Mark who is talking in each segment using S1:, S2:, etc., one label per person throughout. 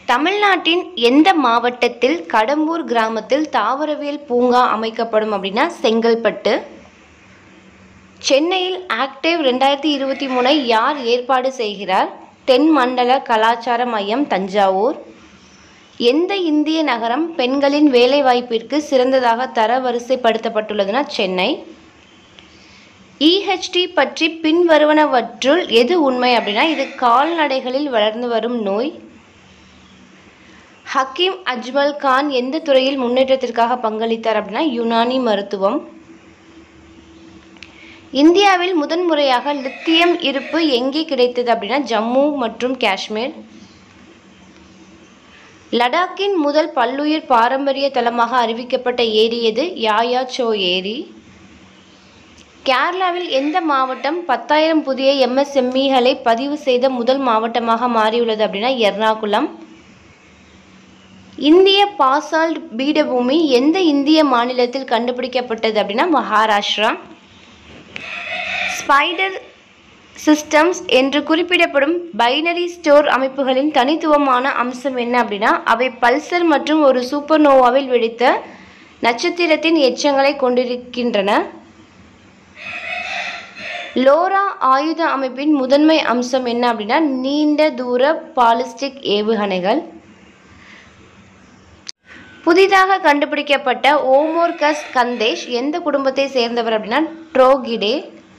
S1: தமிழ்நாட்டின் எந்த மாவட்டத்தில் கடம்பூர் கிராமத்தில் தாவரவியல் பூங்கா அமைக்கப்படும் அப்படின்னா செங்கல்பட்டு சென்னையில் ஆக்டேவ் ரெண்டாயிரத்தி இருபத்தி மூணை யார் ஏற்பாடு செய்கிறார் தென் மண்டல கலாச்சார மையம் தஞ்சாவூர் எந்த இந்திய நகரம் பெண்களின் வேலைவாய்ப்பிற்கு சிறந்ததாக தரவரிசைப்படுத்தப்பட்டுள்ளதுன்னா சென்னை இஹெச்டி பற்றி பின்வருவனவற்றுள் எது உண்மை அப்படின்னா இது கால்நடைகளில் வளர்ந்து வரும் நோய் ஹக்கீம் அஜ்மல் கான் எந்த துறையில் முன்னேற்றத்திற்காக பங்களித்தார் அப்படின்னா யுனானி மருத்துவம் இந்தியாவில் முதன்முறையாக லித்தியம் இருப்பு எங்கே கிடைத்தது அப்படின்னா ஜம்மு மற்றும் காஷ்மீர் லடாக்கின் முதல் பல்லுயிர் பாரம்பரிய தலமாக அறிவிக்கப்பட்ட ஏரி எது யாயா சோ ஏரி கேரளாவில் எந்த மாவட்டம் பத்தாயிரம் புதிய எம்எஸ்எம்இகளை பதிவு செய்த முதல் மாவட்டமாக மாறியுள்ளது அப்படின்னா எர்ணாகுளம் இந்திய பாசால்ட் பீடபூமி எந்த இந்திய மாநிலத்தில் கண்டுபிடிக்கப்பட்டது அப்படின்னா மகாராஷ்டிரா ஸ்பைடர் சிஸ்டம்ஸ் என்று குறிப்பிடப்படும் பைனரி ஸ்டோர் அமைப்புகளின் தனித்துவமான அம்சம் என்ன அப்படின்னா அவை பல்சர் மற்றும் ஒரு சூப்பர்னோவாவில் வெடித்த நட்சத்திரத்தின் எச்சங்களை கொண்டிருக்கின்றன லோரா ஆயுத அமைப்பின் முதன்மை அம்சம் என்ன அப்படின்னா நீண்ட தூர பாலிஸ்டிக் ஏவுகணைகள் புதிதாக கண்டுபிடிக்கப்பட்ட ஓமோர்கஸ் கந்தேஷ் எந்த குடும்பத்தை சேர்ந்தவர் அப்படின்னா ட்ரோகிடே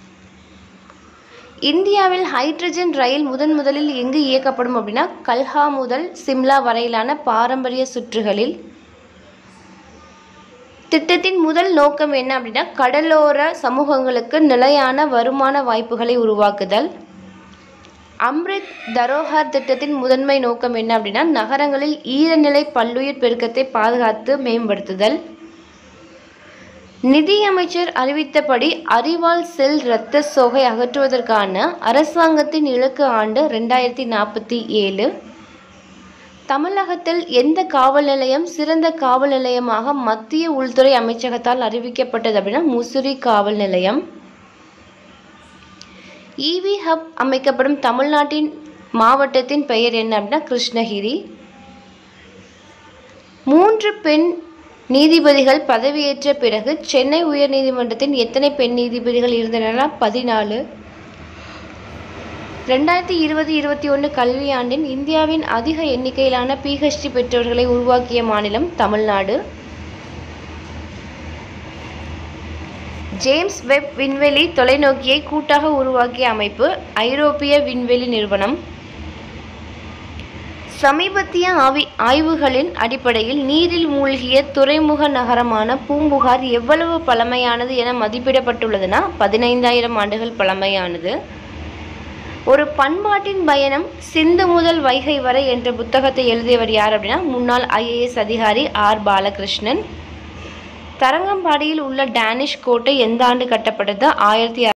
S1: இந்தியாவில் ஹைட்ரஜன் ரயில் முதன் முதலில் எங்கு இயக்கப்படும் அப்படின்னா கல்ஹா முதல் சிம்லா வரையிலான பாரம்பரிய சுற்றுகளில் திட்டத்தின் முதல் நோக்கம் என்ன அப்படின்னா கடலோர சமூகங்களுக்கு நிலையான வருமான வாய்ப்புகளை உருவாக்குதல் அம்ரித் தரோஹர் திட்டத்தின் முதன்மை நோக்கம் என்ன அப்படின்னா நகரங்களில் ஈரநிலை பல்லுயிர் பெருக்கத்தை பாதுகாத்து மேம்படுத்துதல் நிதியமைச்சர் அறிவித்தபடி அறிவால் செல் இரத்த சோகை அகற்றுவதற்கான அரசாங்கத்தின் இலக்கு ஆண்டு ரெண்டாயிரத்தி நாற்பத்தி ஏழு தமிழகத்தில் எந்த காவல் நிலையம் சிறந்த காவல் நிலையமாக மத்திய உள்துறை அமைச்சகத்தால் அறிவிக்கப்பட்டது அப்படின்னா முசிறி காவல் நிலையம் இவி ஹப் அமைக்கப்படும் தமிழ்நாட்டின் மாவட்டத்தின் பெயர் என்ன அப்படின்னா கிருஷ்ணகிரி மூன்று பெண் நீதிபதிகள் பதவியேற்ற பிறகு சென்னை உயர்நீதிமன்றத்தின் எத்தனை பெண் நீதிபதிகள் இருந்தனர் பதினாலு ரெண்டாயிரத்தி இருபது இருபத்தி ஒன்று கல்வியாண்டின் இந்தியாவின் அதிக எண்ணிக்கையிலான பிஹெச்டி பெற்றோர்களை உருவாக்கிய மாநிலம் தமிழ்நாடு ஜேம்ஸ் வெப் விண்வெளி தொலைநோக்கியை கூட்டாக உருவாக்கிய அமைப்பு ஐரோப்பிய விண்வெளி நிறுவனம் சமீபத்திய ஆவி ஆய்வுகளின் அடிப்படையில் நீரில் மூழ்கிய துறைமுக நகரமான பூம்புகார் எவ்வளவு பழமையானது என மதிப்பிடப்பட்டுள்ளதுன்னா பதினைந்தாயிரம் ஆண்டுகள் பழமையானது ஒரு பண்பாட்டின் பயணம் சிந்து முதல் வைகை வரை என்ற புத்தகத்தை எழுதியவர் யார் அப்படின்னா முன்னாள் ஐஏஎஸ் அதிகாரி ஆர் பாலகிருஷ்ணன் தரங்கம்பாடியில் உள்ள டேனிஷ் கோட்டை எந்த ஆண்டு கட்டப்பட்டது ஆயிரத்தி